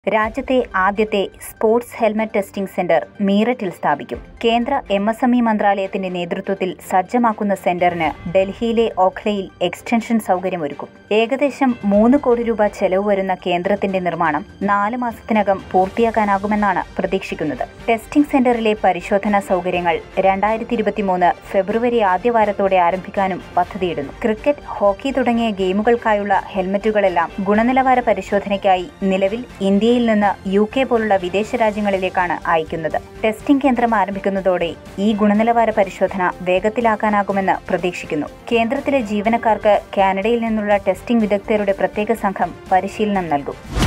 രാജ്യത്തെ ആദ്യത്തെ sports helmet testing centre മീററ്റിൽ സ്ഥാപിക്കും കേന്ദ്ര എം എസ് എം ഇ മന്ത്രാലയത്തിന്റെ നേതൃത്വത്തിൽ സജ്ജമാക്കുന്ന സെന്ററിന് ഡൽഹിയിലെ ഓഖ്ലയിൽ എക്സ്റ്റൻഷൻ സൗകര്യമൊരുക്കും ഏകദേശം മൂന്ന് കോടി രൂപ ചെലവ് വരുന്ന കേന്ദ്രത്തിന്റെ നിർമ്മാണം നാല് മാസത്തിനകം പൂർത്തിയാക്കാനാകുമെന്നാണ് പ്രതീക്ഷിക്കുന്നത് ടെസ്റ്റിംഗ് സെന്ററിലെ പരിശോധനാ സൗകര്യങ്ങൾ രണ്ടായിരത്തി ഇരുപത്തിമൂന്ന് ഫെബ്രുവരി ആദ്യവാരത്തോടെ ആരംഭിക്കാനും പദ്ധതിയിടുന്നു ക്രിക്കറ്റ് ഹോക്കി തുടങ്ങിയ ഗെയിമുകൾക്കായുള്ള ഹെൽമറ്റുകളെല്ലാം ഗുണനിലവാര പരിശോധനയ്ക്കായി നിലവിൽ ഇന്ത്യയിൽ നിന്ന് യു കെ പോലുള്ള വിദേശ രാജ്യങ്ങളിലേക്കാണ് അയക്കുന്നത് ടെസ്റ്റിംഗ് കേന്ദ്രം ആരംഭിക്കുന്നതോടെ ഈ ഗുണനിലവാര പരിശോധന വേഗത്തിലാക്കാനാകുമെന്ന് പ്രതീക്ഷിക്കുന്നു കേന്ദ്രത്തിലെ ജീവനക്കാർക്ക് കാനഡയിൽ നിന്നുള്ള ടെസ്റ്റിംഗ് വിദഗ്ധരുടെ പ്രത്യേക സംഘം പരിശീലനം നൽകും